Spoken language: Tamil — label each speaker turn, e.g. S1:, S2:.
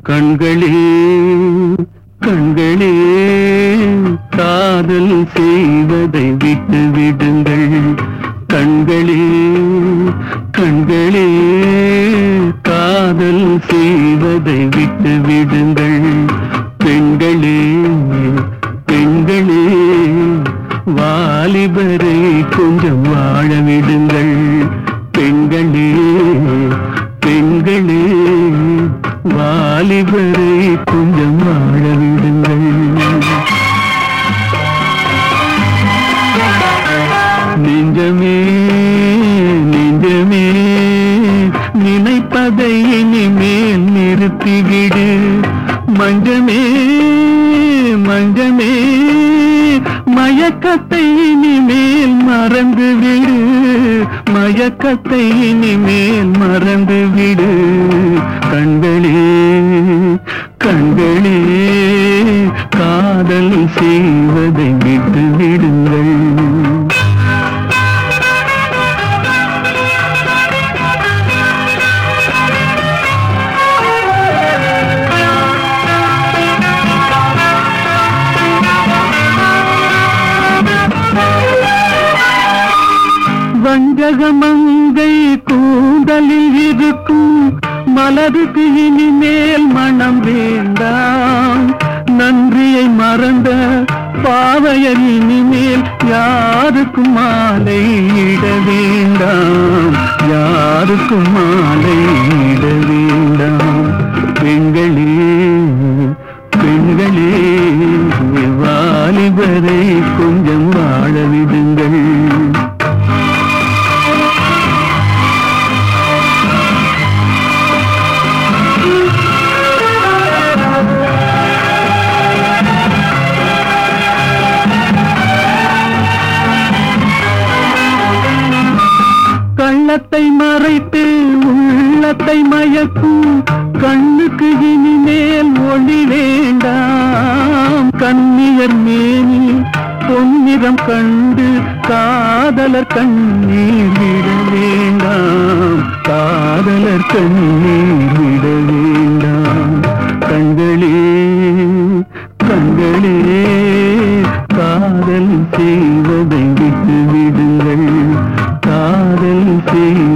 S1: கண்களே கண்களே காதல் செய்வதை விட்டு விடுங்கள் கண்களே கண்களே காதல் செய்வதை விட்டு விடுங்கள் பெண்களே பெண்களே வாலிபரை கொஞ்சம் வாழ விடுங்கள் பெண்களே பெண்களே வாலிபரை கொஞ்சம் வாழ விடுங்கள் நெஞ்சமே நெஞ்சமே நினைப்பதை இனிமேல் நிறுத்திவிடு மஞ்சமே மஞ்சமே மயக்கத்தை இனிமேல் மறந்து விடு மயக்கத்தை இனிமேல் மறந்து விடு கண்களே கண்களே காதல் செய்வதை விட்டு விடுங்கள் வஞ்சகமங்கை கூந்தலில் இருக்கும் மலருக்கு இனிமேல் மனம் வேண்டாம் நன்றியை மறந்த பாவையர் இனிமேல் யாருக்கும் மாலை இட வேண்டாம் யாருக்கும் மாலை இட வேண்டாம் பெண்களே பெண்களே வாலிபரை கொஞ்சம் வாழ விடுங்கள் கள்ளத்தை மறைத்து உள்ளத்தை மயக்கும் கண்ணுக்கு இனிமேல் ஒளி வேண்டாம் கண்ணியர் மேனி பொன்னிறம் கண்டு காதலர் கண்ணீர் விட வேண்டாம் காதலர் கண்ணீர் விட வேண்டாம் கண்களே கண்களே காதல் செய்வதை விட்டு விடுங்கள் காதல் செய்